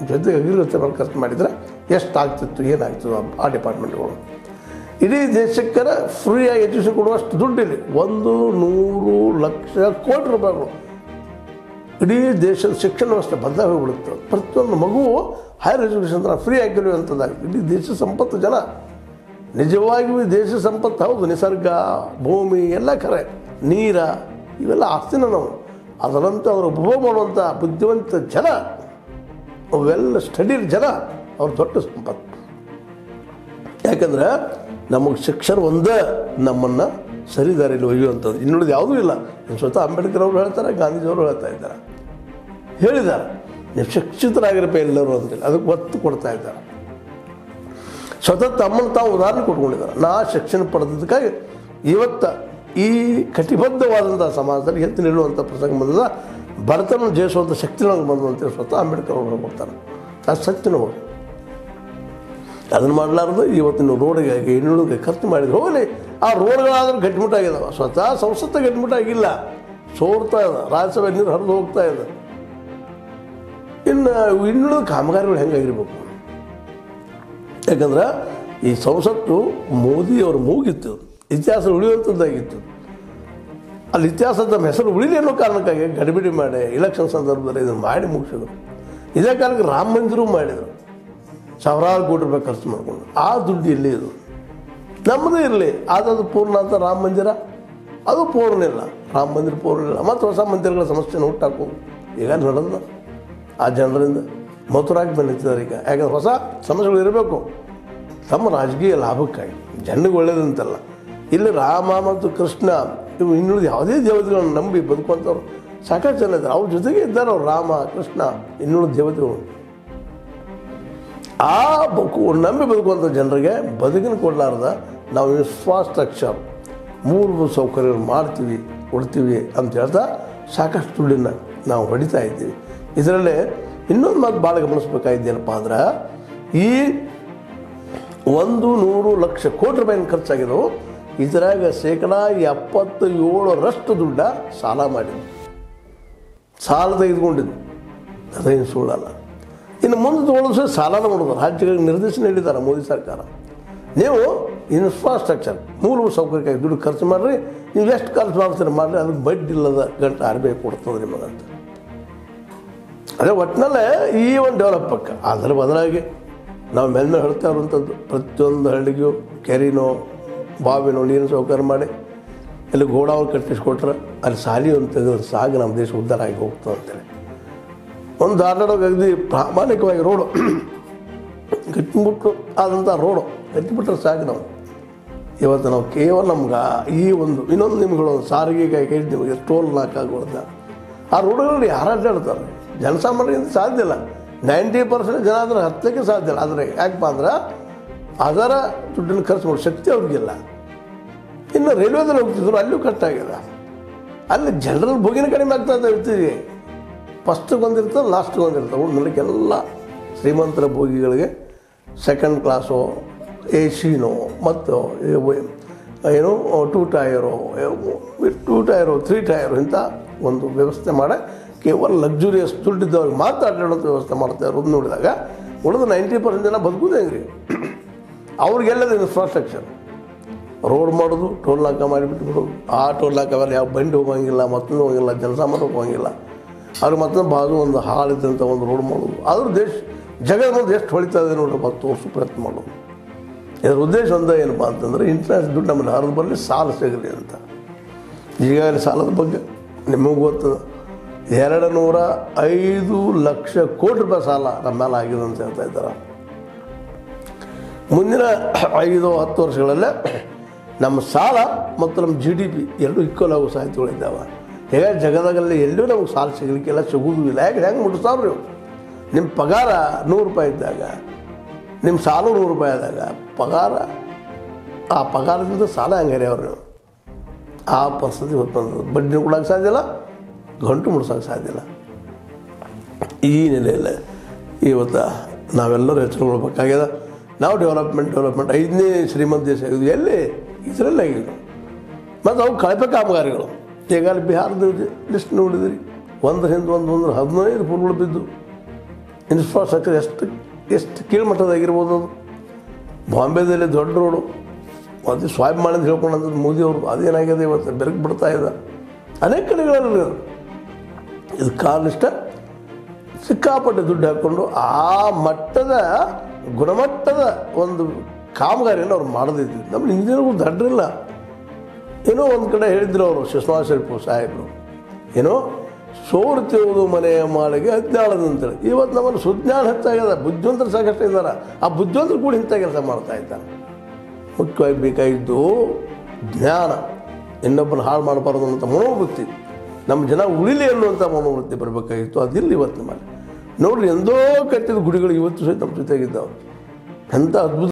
ಜೊತೆಗೆ ಅಗ್ರಿಕಲ್ಚರ್ ಮೇಲೆ ಖರ್ಚು ಮಾಡಿದರೆ ಎಷ್ಟು ಆಗ್ತಿತ್ತು ಏನಾಗ್ತಿತ್ತು ಆ- ಆ ಡಿಪಾರ್ಟ್ಮೆಂಟ್ಗಳು ಇಡೀ ದೇಶಕ್ಕರ ಫ್ರೀಯಾಗಿ ಎಜುಕೇಷನ್ ಕೊಡುವಷ್ಟು ದುಡ್ಡಿದೆ ಒಂದು ನೂರು ಲಕ್ಷ ಕೋಟಿ ರೂಪಾಯಿಗಳು ಇಡೀ ದೇಶದ ಶಿಕ್ಷಣ ವ್ಯವಸ್ಥೆ ಬದಲಾಗಿ ಹೋಗ್ಬಿಡುತ್ತೆ ಪ್ರತಿಯೊಂದು ಮಗುವು ಹೈಯರ್ ಎಜುಕೇಷನ್ ಅಂತ ಫ್ರೀ ಆಗಿ ಕಲಿಯುವಂಥದ್ದಾಗಿದೆ ಇಡೀ ದೇಶ ಸಂಪತ್ತು ಜನ ನಿಜವಾಗಿಯೂ ಈ ದೇಶ ಸಂಪತ್ತು ಹೌದು ನಿಸರ್ಗ ಭೂಮಿ ಎಲ್ಲ ಖರೆ ನೀರ ಇವೆಲ್ಲ ಆಸ್ತಿನ ನಾವು ಅದರಂತೆ ಅವರು ಉಪಭೋಗ ಮಾಡುವಂಥ ಬುದ್ಧಿವಂತ ಜನ ವೆಲ್ ಸ್ಟಡಿಡ್ ಜನ ಅವ್ರ ದೊಡ್ಡ ಸಂಪತ್ತು ಯಾಕಂದ್ರೆ ನಮಗೆ ಶಿಕ್ಷಣ ಒಂದೇ ನಮ್ಮನ್ನು ಸರಿದಾರಿಯಲ್ಲಿ ಒಯ್ಯುವಂಥದ್ದು ಇನ್ನುಳಿದು ಯಾವುದೂ ಇಲ್ಲ ಇನ್ನು ಸ್ವತಃ ಅಂಬೇಡ್ಕರ್ ಅವರು ಹೇಳ್ತಾರೆ ಗಾಂಧೀಜಿಯವರು ಹೇಳ್ತಾ ಇದ್ದಾರೆ ಹೇಳಿದ್ದಾರೆ ನೀವು ಶಿಕ್ಷಿತರಾಗಿರಪ್ಪ ಎಲ್ಲರೂ ಅಂತೇಳಿ ಅದಕ್ಕೆ ಒತ್ತು ಕೊಡ್ತಾ ಇದ್ದಾರೆ ಸ್ವತಃ ತಮ್ಮನ್ನು ತಾವು ಉದಾಹರಣೆ ಕೊಟ್ಕೊಂಡಿದ್ದಾರೆ ನಾ ಶಿಕ್ಷಣ ಪಡೆದದಕ್ಕಾಗಿ ಇವತ್ತು ಈ ಕಟಿಬದ್ಧವಾದಂಥ ಸಮಾಜದಲ್ಲಿ ಎತ್ತು ನಿಲ್ಲುವಂಥ ಪ್ರಸಂಗ ಬಂದದ ಬಡತನ ಜಯಿಸುವಂಥ ಶಕ್ತಿ ನಮಗೆ ಬಂದು ಅಂತೇಳಿ ಸ್ವತಃ ಅಂಬೇಡ್ಕರ್ ಅವರು ಕೊಡ್ತಾರೆ ಅದು ಸತ್ಯನ ಹೋಗಿ ಅದನ್ನು ಮಾಡಲಾರ್ದು ಇವತ್ತಿನ ರೋಡಿಗೆ ಇನ್ನುಳಿಗೆ ಖರ್ಚು ಮಾಡಿದ್ರು ಹೋಗಲಿ ಆ ರೋಡ್ಗಳಾದ್ರೂ ಗಟ್ಟಿಮುಟ್ಟಾಗಿದ್ದಾವೆ ಸ್ವತಃ ಸಂಸತ್ತು ಗಟ್ಟಿಮುಟ್ಟಾಗಿಲ್ಲ ಸೋರ್ತಾ ಇದೆ ರಾಜ್ಯಸಭೆ ನೀರು ಹರಿದು ಹೋಗ್ತಾ ಇದೆ ಇನ್ನು ಇನ್ನುಳಿದ ಕಾಮಗಾರಿಗಳು ಹೆಂಗಾಗಿರ್ಬೇಕು ಯಾಕಂದ್ರೆ ಈ ಸಂಸತ್ತು ಮೋದಿಯವರು ಮೂಗಿತ್ತು ಇತಿಹಾಸ ಉಳಿಯುವಂಥದ್ದಾಗಿತ್ತು ಅಲ್ಲಿ ಇತಿಹಾಸದ ನಮ್ಮ ಹೆಸರು ಉಳಿಲಿ ಅನ್ನೋ ಕಾರಣಕ್ಕಾಗಿ ಗಡಿಬಿಡಿ ಮಾಡಿ ಇಲೆಕ್ಷನ್ ಸಂದರ್ಭದಲ್ಲಿ ಇದನ್ನು ಮಾಡಿ ಮುಗಿಸಿದ್ರು ಇದೇ ಕಾರಣಕ್ಕೆ ರಾಮ ಮಂದಿರೂ ಮಾಡಿದರು ಸಾವಿರಾರು ಕೋಟಿ ರೂಪಾಯಿ ಖರ್ಚು ಮಾಡಿಕೊಂಡು ಆ ದುಡ್ಡು ಎಲ್ಲಿ ಇದು ನಮ್ಮದೇ ಇರಲಿ ಆದದು ಪೂರ್ಣ ಅಂತ ರಾಮ ಮಂದಿರ ಅದು ಪೂರ್ಣ ಇಲ್ಲ ರಾಮ ಮಂದಿರ ಪೂರ್ಣ ಇಲ್ಲ ಮತ್ತು ಹೊಸ ಮಂದಿರಗಳ ಸಮಸ್ಯೆನ ಹುಟ್ಟಾಕು ಈಗ ನಡೆದ ಆ ಜನರಿಂದ ಮಥುರಾಗಿ ಬಂದಿದ್ದಾರೆ ಈಗ ಯಾಕಂದ್ರೆ ಹೊಸ ಸಮಸ್ಯೆಗಳು ಇರಬೇಕು ತಮ್ಮ ರಾಜಕೀಯ ಲಾಭಕ್ಕಾಗಿ ಜನರಿಗೆ ಒಳ್ಳೇದಂತಲ್ಲ ಇಲ್ಲಿ ರಾಮ ಮತ್ತು ಕೃಷ್ಣ ಇವು ಇನ್ನುಳಿದ ಯಾವುದೇ ದೇವತೆಗಳನ್ನು ನಂಬಿ ಬದುಕುವಂಥವ್ರು ಸಾಕಷ್ಟು ಜನ ಇದ್ದಾರೆ ಅವ್ರ ಜೊತೆಗೆ ಇದ್ದಾರೆ ಅವ್ರು ರಾಮ ಕೃಷ್ಣ ಇನ್ನುಳಿದ ದೇವತೆಗಳು ಆ ಬದುಕು ನಂಬಿ ಬದುಕುವಂಥ ಜನರಿಗೆ ಬದುಕಿನ ಕೊಡಲಾರ್ದ ನಾವು ಇನ್ಫ್ರಾಸ್ಟ್ರಕ್ಚರ್ ಮೂಲಭೂತ ಸೌಕರ್ಯಗಳು ಮಾಡ್ತೀವಿ ಕೊಡ್ತೀವಿ ಅಂತ ಹೇಳ್ತಾ ಸಾಕಷ್ಟು ದುಡ್ಡನ್ನು ನಾವು ಹೊಡಿತಾ ಇದ್ದೀವಿ ಇದರಲ್ಲೇ ಇನ್ನೊಂದು ಮಾತು ಭಾಳ ಗಮನಿಸ್ಬೇಕಾಗಿದ್ದೇನಪ್ಪ ಅಂದ್ರೆ ಈ ಒಂದು ನೂರು ಲಕ್ಷ ಕೋಟಿ ರೂಪಾಯಿನ ಖರ್ಚಾಗಿದ್ದವು ಇದರಾಗ ಶೇಕಡ ಎಪ್ಪತ್ತು ಏಳರಷ್ಟು ದುಡ್ಡ ಸಾಲ ಮಾಡಿದ್ವು ಸಾಲ ತೆಗೆದುಕೊಂಡಿದ್ದು ಅದೇನು ಸುಳ್ಳಲ್ಲ ಇನ್ನು ಮುಂದೆ ತಗೊಳ್ಳೋದು ಸಹ ಸಾಲನ ಮಾಡೋದು ರಾಜ್ಯಗಳಿಗೆ ನಿರ್ದೇಶನ ನೀಡಿದ್ದಾರೆ ಮೋದಿ ಸರ್ಕಾರ ನೀವು ಇನ್ಫ್ರಾಸ್ಟ್ರಕ್ಚರ್ ಮೂಲಭೂತ ಸೌಕರ್ಯಕ್ಕಾಗಿ ದುಡ್ಡು ಖರ್ಚು ಮಾಡಿರಿ ನೀವು ಎಷ್ಟು ಖರ್ಚು ಮಾಡ್ತೀರಿ ಮಾಡಿರಿ ಅದಕ್ಕೆ ಬಡ್ಡಿ ಇಲ್ಲದ ಗಂಟೆ ಆರ್ ಬಿ ಐ ಕೊಡ್ತದೆ ನಿಮಗಂತ ಅದೇ ಒಟ್ಟಿನಲ್ಲೇ ಈ ಒಂದು ಡೆವಲಪಕ್ಕೆ ಅದರ ಬದಲಾಗಿ ನಾವು ಮೇಲ್ಮೇಲೆ ಹೇಳ್ತಾ ಇರುವಂಥದ್ದು ಪ್ರತಿಯೊಂದು ಹಳ್ಳಿಗೂ ಕೆರಿನೋ ಬಾವಿನೋ ನೀರಿನ ಸೌಕರ್ಯ ಮಾಡಿ ಇಲ್ಲಿ ಗೋಡಾವಲ್ಲಿ ಕಟ್ಟಿಸ್ಕೊಟ್ರೆ ಅಲ್ಲಿ ಸಾಲಿ ಒಂದು ತೆಗೆದ್ರೆ ಸಾಗಿ ನಮ್ಮ ದೇಶ ಉದ್ಧಾರ ಆಗಿ ಹೋಗ್ತದೆ ಅಂತೇಳಿ ಒಂದು ದಾಟಾಡೋಕೆ ಅಗದಿ ಪ್ರಾಮಾಣಿಕವಾಗಿ ರೋಡು ಗಟ್ಟಿಬಿಟ್ಟು ಆದಂಥ ರೋಡು ಗಟ್ಟಿಬಿಟ್ರೆ ಸಾಕು ನಾವು ಇವತ್ತು ನಾವು ಕೇವಲ ನಮ್ಗೆ ಈ ಒಂದು ಇನ್ನೊಂದು ನಿಮ್ಗಳು ಸಾರಿಗೆ ಕೈ ಕೈ ನಿಮಗೆ ಟೋಲ್ ನಾಕಾಗೋದ ಆ ರೋಡ್ಗಳಲ್ಲಿ ಯಾರು ಅಡ್ಡಾಡ್ತಾರೆ ಜನಸಾಮಾನ್ಯರಿಂದ ಸಾಧ್ಯ ಇಲ್ಲ ನೈಂಟಿ ಪರ್ಸೆಂಟ್ ಜನ ಅದನ್ನು ಹತ್ತಲಿಕ್ಕೆ ಸಾಧ್ಯ ಇಲ್ಲ ಆದರೆ ಯಾಕಪ್ಪ ಅಂದ್ರೆ ಅದರ ದುಡ್ಡನ್ನು ಖರ್ಚು ಮಾಡೋ ಶಕ್ತಿ ಅವ್ರಿಗಿಲ್ಲ ಇನ್ನು ರೈಲ್ವೆದಲ್ಲಿ ಹೋಗ್ತಿದ್ರು ಅಲ್ಲೂ ಕಟ್ಟಾಗಿದೆ ಅಲ್ಲಿ ಜನರಲ್ ಬುಗಿನ ಕಡಿಮೆ ಆಗ್ತಾ ಇರ್ತೀವಿ ಫಸ್ಟಿಗೆ ಒಂದಿರ್ತದೆ ಲಾಸ್ಟಿಗೆ ಒಂದಿರ್ತದೆ ಉಳಿದಕ್ಕೆಲ್ಲ ಶ್ರೀಮಂತರ ಬೋಗಿಗಳಿಗೆ ಸೆಕೆಂಡ್ ಕ್ಲಾಸು ಎ ಸಿನೋ ಮತ್ತು ಇವು ಏನು two tier two tier three tier ಇಂಥ ಒಂದು ವ್ಯವಸ್ಥೆ ಮಾಡಿ ಕೇವಲ ಲಕ್ಸುರಿಯಸ್ ದುಡ್ಡಿದ್ದವ್ರಿಗೆ ಮಾತ್ರ ಅಡ್ಡಾಡೋಂಥ ವ್ಯವಸ್ಥೆ ಮಾಡ್ತಾ ಇರೋದು ನೋಡಿದಾಗ ಉಳಿದ ನೈಂಟಿ ಪರ್ಸೆಂಟ್ ಜನ ಬದುಕುದೇ ಹೆಂಗ್ರಿ ಅವ್ರಿಗೆಲ್ಲದ ಇನ್ಫ್ರಾಸ್ಟ್ರಕ್ಚರ್ ರೋಡ್ ಮಾಡೋದು ಟೋಲ್ ನಾಕ ಮಾಡಿಬಿಟ್ಟು ಬಿಡೋದು ಆ ಟೋಲ್ ನಾಕ ಮೇಲೆ ಯಾವ ಬಂಡಿ ಹೋಗಂಗಿಲ್ಲ ಮತ್ತೊಂದು ಹೋಗಿಲ್ಲ ಜನಸಾಮಾನ್ಯ ಹೋಗಂಗಿಲ್ಲ ಅವ್ರಿಗೆ ಮತ್ತೊಂದು ಬಾಜು ಒಂದು ಹಾಳಿದ್ದಂಥ ಒಂದು ರೋಡ್ ಮಾಡೋದು ಆದರೂ ದೇಶ ಜಗದ ಮುಂದೆ ಎಷ್ಟು ಹೊಳಿತಾ ಇದೆ ನೋಡ್ರಿ ಮತ್ತು ತೋರಿಸೋ ಪ್ರಯತ್ನ ಮಾಡೋದು ಇದರ ಉದ್ದೇಶ ಒಂದೇ ಏನಪ್ಪ ಅಂತಂದರೆ ಇಂಟರ್ನೆಟ್ ದುಡ್ಡು ನಮ್ಮನ್ನು ಹರಿದು ಬರಲಿ ಸಾಲ ಸಿಗಲಿ ಅಂತ ಈಗಾಗಲೇ ಸಾಲದ ಬಗ್ಗೆ ನಿಮಗೂ ಗೊತ್ತದ ಎರಡು ನೂರ ಐದು ಲಕ್ಷ ಕೋಟಿ ರೂಪಾಯಿ ಸಾಲ ನಮ್ಮ ಮೇಲೆ ಆಗಿದೆ ಅಂತ ಹೇಳ್ತಾ ಇದ್ದಾರೆ ಮುಂದಿನ ಐದು ಹತ್ತು ವರ್ಷಗಳಲ್ಲೇ ನಮ್ಮ ಸಾಲ ಮತ್ತು ನಮ್ಮ ಜಿ ಡಿ ಪಿ ಎರಡೂ ಈಕ್ವಲ್ ಆಗೋ ಸಾಧ್ಯತೆಗಳಿದ್ದಾವೆ ಹೀಗಾಗಿ ಜಗದಾಗಲ್ಲಿ ಎಲ್ಲೂ ನಮಗೆ ಸಾಲ ಸಿಗಲಿಕ್ಕೆಲ್ಲ ಸಿಗೋದು ಇಲ್ಲ ಯಾಕೆ ಹೆಂಗೆ ಮುಟ್ಟಿಸ್ತಾವ್ರಿ ನೀವು ನಿಮ್ಮ ಪಗಾರ ನೂರು ರೂಪಾಯಿ ಇದ್ದಾಗ ನಿಮ್ಮ ಸಾಲು ನೂರು ರೂಪಾಯಿ ಆದಾಗ ಪಗಾರ ಆ ಪಗಾರದಿಂದ ಸಾಲ ಹೆಂಗೆ ಅವ್ರು ನೀವು ಆ ಪರಿಸ್ಥಿತಿ ಇವತ್ತು ಬಂದದ್ದು ಬಡ್ಡಿ ಕೊಡೋಕೆ ಸಾಧ್ಯ ಇಲ್ಲ ಗಂಟು ಮುಡ್ಸೋಕೆ ಸಾಧ್ಯ ಇಲ್ಲ ಈ ನೆಲೆಯಲ್ಲಿ ಇವತ್ತು ನಾವೆಲ್ಲರೂ ಎಚ್ಚರಗೊಳ್ಬೇಕಾಗ್ಯದ ನಾವು ಡೆವಲಪ್ಮೆಂಟ್ ಡೆವಲಪ್ಮೆಂಟ್ ಐದನೇ ಶ್ರೀಮಂತ ದೇಶ ಆಗಿದ್ವಿ ಎಲ್ಲಿ ಇದರಲ್ಲೇ ಆಗಿದ್ವು ಮತ್ತು ಅವು ಕಳಪೆ ಕಾಮಗಾರಿಗಳು ಈಗ ಅಲ್ಲಿ ಬಿಹಾರದ ಲಿಸ್ಟ್ ನೋಡಿದ್ರಿ ಒಂದ್ರ ಹಿಂದೆ ಒಂದು ಒಂದು ಹದಿನೈದು ಫುಲ್ಗಳು ಬಿದ್ದು ಇನ್ಫ್ರಾಸ್ಟ್ರಕ್ಚರ್ ಎಷ್ಟು ಎಷ್ಟು ಕೀಳ್ಮಟ್ಟದಾಗಿರ್ಬೋದು ಅದು ಬಾಂಬೆದಲ್ಲಿ ದೊಡ್ಡ ರೋಡು ಅದು ಸ್ವಾಭಿಮಾನ ಅಂತ ಹೇಳ್ಕೊಂಡಂಥದ್ದು ಮೋದಿ ಅವರು ಅದೇನಾಗಿದೆ ಇವತ್ತು ಬೆರಕು ಬಿಡ್ತಾ ಇದೆ ಅನೇಕ ಕಡೆಗಳಲ್ಲಿ ಅದು. ಇದು ಕಾರಣಿಷ್ಟ ಸಿಕ್ಕಾಪಟ್ಟೆ ದುಡ್ಡು ಹಾಕ್ಕೊಂಡು ಆ ಮಟ್ಟದ ಗುಣಮಟ್ಟದ ಒಂದು ಕಾಮಗಾರಿಯನ್ನು ಅವ್ರು ಮಾಡದಿದ್ರು ನಮ್ಮ ಇಂಜಿನಿಯರ್ಗಳು ದಡ್ರಿಲ್ಲ ಏನೋ ಒಂದು ಕಡೆ ಹೇಳಿದ್ರು ಅವರು ಶಿಸ್ಮಾ ಶರೀಫು ಸಾಹೇಬರು ಏನೋ ಸೋರುತ್ತಿರುವುದು ಮನೆಯ ಮಾಳಿಗೆ ಅಜ್ಞಾನದ ಅಂತೇಳಿ ಇವತ್ತು ನಮ್ಮಲ್ಲಿ ಸುಜ್ಞಾನ ಹೆಚ್ಚಾಗ್ಯದ ಬುದ್ಧಿವಂತರು ಸಾಕಷ್ಟು ಇದ್ದಾರೆ ಆ ಬುದ್ಧಿವಂತರು ಕೂಡ ಇಂಥ ಕೆಲಸ ಮಾಡ್ತಾ ಇದ್ದಾರೆ ಮುಖ್ಯವಾಗಿ ಬೇಕಾಗಿದ್ದು ಜ್ಞಾನ ಇನ್ನೊಬ್ಬನ ಹಾಳು ಮಾಡಬಾರ್ದು ಅನ್ನೋಂಥ ಮನೋವೃತ್ತಿ ನಮ್ಮ ಜನ ಉಳಿಲಿ ಅನ್ನುವಂಥ ಮನೋವೃತ್ತಿ ಬರಬೇಕಾಗಿತ್ತು ಅದಿಲ್ಲ ಇವತ್ತು ನಮ್ಮಲ್ಲಿ ನೋಡ್ರಿ ಎಂದೋ ಕಟ್ಟಿದ ಗುಡಿಗಳು ಇವತ್ತು ಸಹಿತ ನಮ್ಮ ಜೊತೆಗಿದ್ದಾವೆ ಎಂಥ ಅದ್ಭುತ